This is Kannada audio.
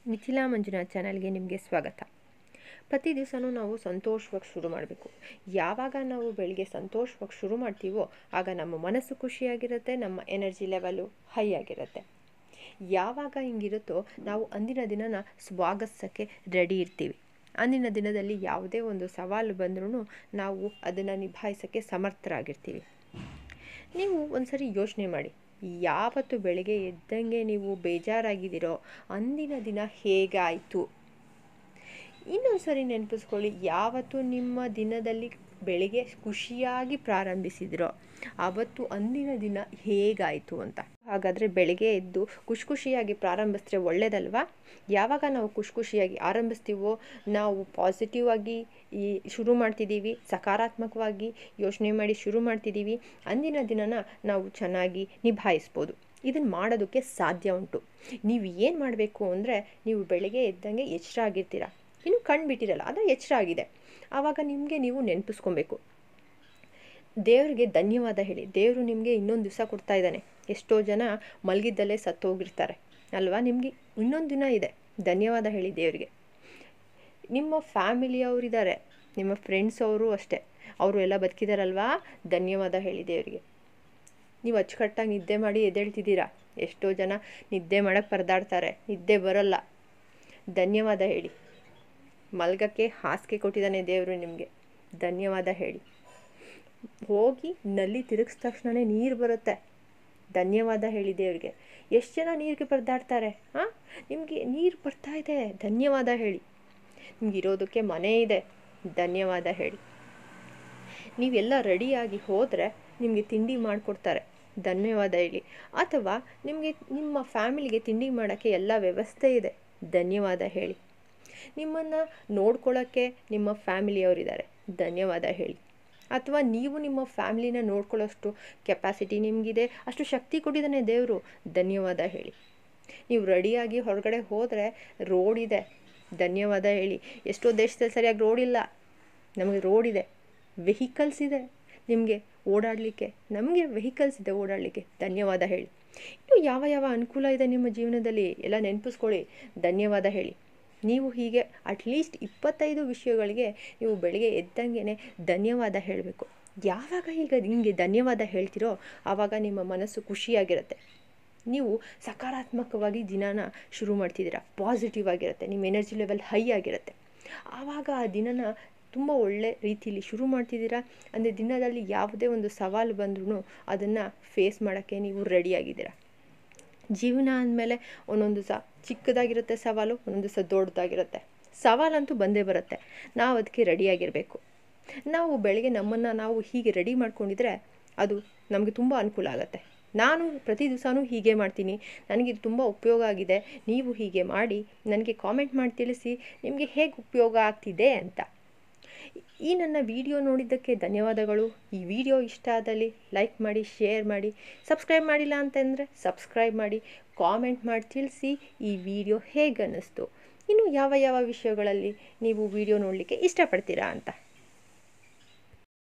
ಮಿಥಿಲಾ ಮಂಜುನಾಥ್ ಚಾನಲ್ಗೆ ನಿಮಗೆ ಸ್ವಾಗತ ಪ್ರತಿ ದಿವಸನೂ ನಾವು ಸಂತೋಷವಾಗಿ ಶುರು ಮಾಡಬೇಕು ಯಾವಾಗ ನಾವು ಬೆಳಿಗ್ಗೆ ಸಂತೋಷವಾಗಿ ಶುರು ಮಾಡ್ತೀವೋ ಆಗ ನಮ್ಮ ಮನಸ್ಸು ಖುಷಿಯಾಗಿರುತ್ತೆ ನಮ್ಮ ಎನರ್ಜಿ ಲೆವೆಲು ಹೈ ಆಗಿರುತ್ತೆ ಯಾವಾಗ ಹಿಂಗಿರುತ್ತೋ ನಾವು ಅಂದಿನ ದಿನನ ಸ್ವಾಗತಿಸೋಕ್ಕೆ ರೆಡಿ ಇರ್ತೀವಿ ಅಂದಿನ ದಿನದಲ್ಲಿ ಯಾವುದೇ ಒಂದು ಸವಾಲು ಬಂದ್ರೂ ನಾವು ಅದನ್ನು ನಿಭಾಯಿಸೋಕ್ಕೆ ಸಮರ್ಥರಾಗಿರ್ತೀವಿ ನೀವು ಒಂದ್ಸರಿ ಯೋಚನೆ ಮಾಡಿ ಯಾವತ್ತು ಬೆಳಗ್ಗೆ ಎದ್ದಂಗೆ ನೀವು ಬೇಜಾರಾಗಿದ್ದೀರೋ ಅಂದಿನ ದಿನ ಹೇಗಾಯಿತು ಇನ್ನೊಂದು ಸರಿ ನೆನಪಿಸ್ಕೊಳ್ಳಿ ಯಾವತ್ತು ನಿಮ್ಮ ದಿನದಲ್ಲಿ ಬೆಳಿಗ್ಗೆ ಖುಷಿಯಾಗಿ ಪ್ರಾರಂಭಿಸಿದ್ರೋ ಆವತ್ತು ಅಂದಿನ ದಿನ ಹೇಗಾಯಿತು ಅಂತ ಹಾಗಾದರೆ ಬೆಳಿಗ್ಗೆ ಎದ್ದು ಖುಷಿ ಖುಷಿಯಾಗಿ ಪ್ರಾರಂಭಿಸಿದ್ರೆ ಒಳ್ಳೆಯದಲ್ವಾ ಯಾವಾಗ ನಾವು ಖುಷಿ ಖುಷಿಯಾಗಿ ಆರಂಭಿಸ್ತೀವೋ ನಾವು ಪಾಸಿಟಿವ್ ಆಗಿ ಈ ಶುರು ಮಾಡ್ತಿದ್ದೀವಿ ಸಕಾರಾತ್ಮಕವಾಗಿ ಯೋಚನೆ ಮಾಡಿ ಶುರು ಮಾಡ್ತಿದ್ದೀವಿ ಅಂದಿನ ದಿನನ ನಾವು ಚೆನ್ನಾಗಿ ನಿಭಾಯಿಸ್ಬೋದು ಇದನ್ನು ಮಾಡೋದಕ್ಕೆ ಸಾಧ್ಯ ಉಂಟು ನೀವು ಏನು ಮಾಡಬೇಕು ಅಂದರೆ ನೀವು ಬೆಳಗ್ಗೆ ಎದ್ದಂಗೆ ಎಚ್ಚರ ಆಗಿರ್ತೀರ ಇನ್ನು ಕಣ್ಣು ಬಿಟ್ಟಿರಲ್ಲ ಆದರೆ ಎಚ್ಚರ ಆಗಿದೆ ಆವಾಗ ನಿಮಗೆ ನೀವು ನೆನಪಿಸ್ಕೊಬೇಕು ದೇವರಿಗೆ ಧನ್ಯವಾದ ಹೇಳಿ ದೇವರು ನಿಮಗೆ ಇನ್ನೊಂದು ದಿವಸ ಕೊಡ್ತಾ ಇದ್ದಾನೆ ಎಷ್ಟೋ ಜನ ಮಲಗಿದ್ದಲ್ಲೇ ಸತ್ತೋಗಿರ್ತಾರೆ ಅಲ್ವಾ ನಿಮಗೆ ಇನ್ನೊಂದು ದಿನ ಇದೆ ಧನ್ಯವಾದ ಹೇಳಿ ದೇವರಿಗೆ ನಿಮ್ಮ ಫ್ಯಾಮಿಲಿಯವರಿದ್ದಾರೆ ನಿಮ್ಮ ಫ್ರೆಂಡ್ಸ್ ಅವರು ಅಷ್ಟೇ ಅವರು ಎಲ್ಲ ಬದುಕಿದಾರಲ್ವಾ ಧನ್ಯವಾದ ಹೇಳಿ ದೇವರಿಗೆ ನೀವು ಅಚ್ಚುಕಟ್ಟಾಗಿ ನಿದ್ದೆ ಮಾಡಿ ಎದ್ದೇಳ್ತಿದ್ದೀರಾ ಎಷ್ಟೋ ಜನ ನಿದ್ದೆ ಮಾಡೋಕ್ಕೆ ಪರದಾಡ್ತಾರೆ ನಿದ್ದೆ ಬರಲ್ಲ ಧನ್ಯವಾದ ಹೇಳಿ ಮಲ್ಗಕ್ಕೆ ಹಾಸಿಗೆ ಕೊಟ್ಟಿದ್ದಾನೆ ದೇವರು ನಿಮಗೆ ಧನ್ಯವಾದ ಹೇಳಿ ಹೋಗಿ ನಲ್ಲಿ ತಿರುಗಿದ ತಕ್ಷಣವೇ ನೀರು ಬರುತ್ತೆ ಧನ್ಯವಾದ ಹೇಳಿ ದೇವರಿಗೆ ಎಷ್ಟು ಜನ ನೀರಿಗೆ ಪರದಾಡ್ತಾರೆ ಹಾಂ ನಿಮಗೆ ನೀರು ಬರ್ತಾ ಇದೆ ಧನ್ಯವಾದ ಹೇಳಿ ನಿಮ್ಗೆ ಇರೋದಕ್ಕೆ ಮನೆ ಇದೆ ಧನ್ಯವಾದ ಹೇಳಿ ನೀವೆಲ್ಲ ರೆಡಿಯಾಗಿ ಹೋದರೆ ನಿಮಗೆ ತಿಂಡಿ ಮಾಡಿಕೊಡ್ತಾರೆ ಧನ್ಯವಾದ ಹೇಳಿ ಅಥವಾ ನಿಮಗೆ ನಿಮ್ಮ ಫ್ಯಾಮಿಲಿಗೆ ತಿಂಡಿ ಮಾಡೋಕ್ಕೆ ಎಲ್ಲ ವ್ಯವಸ್ಥೆ ಇದೆ ಧನ್ಯವಾದ ಹೇಳಿ ನಿಮ್ಮನ್ನು ನೋಡ್ಕೊಳ್ಳೋಕ್ಕೆ ನಿಮ್ಮ ಫ್ಯಾಮಿಲಿಯವರಿದ್ದಾರೆ ಧನ್ಯವಾದ ಹೇಳಿ ಅಥವಾ ನೀವು ನಿಮ್ಮ ಫ್ಯಾಮಿಲಿನ ನೋಡ್ಕೊಳ್ಳೋಷ್ಟು ಕೆಪಾಸಿಟಿ ನಿಮಗಿದೆ ಅಷ್ಟು ಶಕ್ತಿ ಕೊಟ್ಟಿದ್ದಾನೆ ದೇವರು ಧನ್ಯವಾದ ಹೇಳಿ ನೀವು ರೆಡಿಯಾಗಿ ಹೊರಗಡೆ ಹೋದರೆ ರೋಡ್ ಇದೆ ಧನ್ಯವಾದ ಹೇಳಿ ಎಷ್ಟೋ ದೇಶದಲ್ಲಿ ಸರಿಯಾಗಿ ರೋಡ್ ಇಲ್ಲ ನಮಗೆ ರೋಡ್ ಇದೆ ವೆಹಿಕಲ್ಸ್ ಇದೆ ನಿಮಗೆ ಓಡಾಡಲಿಕ್ಕೆ ನಮಗೆ ವೆಹಿಕಲ್ಸ್ ಇದೆ ಓಡಾಡಲಿಕ್ಕೆ ಧನ್ಯವಾದ ಹೇಳಿ ಇನ್ನು ಯಾವ ಯಾವ ಅನುಕೂಲ ಇದೆ ನಿಮ್ಮ ಜೀವನದಲ್ಲಿ ಎಲ್ಲ ನೆನಪಿಸ್ಕೊಳ್ಳಿ ಧನ್ಯವಾದ ಹೇಳಿ ನೀವು ಹೀಗೆ ಅಟ್ಲೀಸ್ಟ್ ಇಪ್ಪತ್ತೈದು ವಿಷಯಗಳಿಗೆ ನೀವು ಬೆಳಗ್ಗೆ ಎದ್ದಂಗೆ ಧನ್ಯವಾದ ಹೇಳಬೇಕು ಯಾವಾಗ ಈಗ ನಿಮಗೆ ಧನ್ಯವಾದ ಹೇಳ್ತಿರೋ ಆವಾಗ ನಿಮ್ಮ ಮನಸ್ಸು ಖುಷಿಯಾಗಿರುತ್ತೆ ನೀವು ಸಕಾರಾತ್ಮಕವಾಗಿ ದಿನನ ಶುರು ಮಾಡ್ತಿದ್ದೀರಾ ಪಾಸಿಟಿವ್ ಆಗಿರುತ್ತೆ ನಿಮ್ಮ ಎನರ್ಜಿ ಲೆವೆಲ್ ಹೈ ಆಗಿರುತ್ತೆ ಆವಾಗ ಆ ದಿನನ ತುಂಬ ಒಳ್ಳೆ ರೀತಿಯಲ್ಲಿ ಶುರು ಮಾಡ್ತಿದ್ದೀರಾ ಅಂದರೆ ದಿನದಲ್ಲಿ ಯಾವುದೇ ಒಂದು ಸವಾಲು ಬಂದ್ರೂ ಅದನ್ನು ಫೇಸ್ ಮಾಡೋಕ್ಕೆ ನೀವು ರೆಡಿಯಾಗಿದ್ದೀರಾ ಜೀವನ ಅಂದಮೇಲೆ ಒಂದೊಂದು ಸಹ ಚಿಕ್ಕದಾಗಿರುತ್ತೆ ಸವಾಲು ಒಂದೊಂದು ಸಹ ದೊಡ್ಡದಾಗಿರುತ್ತೆ ಸವಾಲಂತೂ ಬಂದೇ ಬರುತ್ತೆ ನಾವು ಅದಕ್ಕೆ ರೆಡಿಯಾಗಿರಬೇಕು ನಾವು ಬೆಳಗ್ಗೆ ನಮ್ಮನ್ನು ನಾವು ಹೀಗೆ ರೆಡಿ ಮಾಡ್ಕೊಂಡಿದ್ರೆ ಅದು ನಮಗೆ ತುಂಬ ಅನುಕೂಲ ಆಗುತ್ತೆ ನಾನು ಪ್ರತಿ ದಿವಸನೂ ಹೀಗೆ ಮಾಡ್ತೀನಿ ನನಗಿದು ತುಂಬ ಉಪಯೋಗ ಆಗಿದೆ ನೀವು ಹೀಗೆ ಮಾಡಿ ನನಗೆ ಕಾಮೆಂಟ್ ಮಾಡಿ ತಿಳಿಸಿ ನಿಮಗೆ ಹೇಗೆ ಉಪಯೋಗ ಆಗ್ತಿದೆ ಅಂತ ಈ ನನ್ನ ವಿಡಿಯೋ ನೋಡಿದ್ದಕ್ಕೆ ಧನ್ಯವಾದಗಳು ಈ ವಿಡಿಯೋ ಇಷ್ಟ ಆದಲ್ಲಿ ಲೈಕ್ ಮಾಡಿ ಶೇರ್ ಮಾಡಿ ಸಬ್ಸ್ಕ್ರೈಬ್ ಮಾಡಿಲ್ಲ ಅಂತಂದರೆ ಸಬ್ಸ್ಕ್ರೈಬ್ ಮಾಡಿ ಕಾಮೆಂಟ್ ಮಾಡಿ ತಿಳಿಸಿ ಈ ವಿಡಿಯೋ ಹೇಗೆ ಅನ್ನಿಸ್ತು ಇನ್ನು ಯಾವ ಯಾವ ವಿಷಯಗಳಲ್ಲಿ ನೀವು ವಿಡಿಯೋ ನೋಡಲಿಕ್ಕೆ ಇಷ್ಟಪಡ್ತೀರಾ ಅಂತ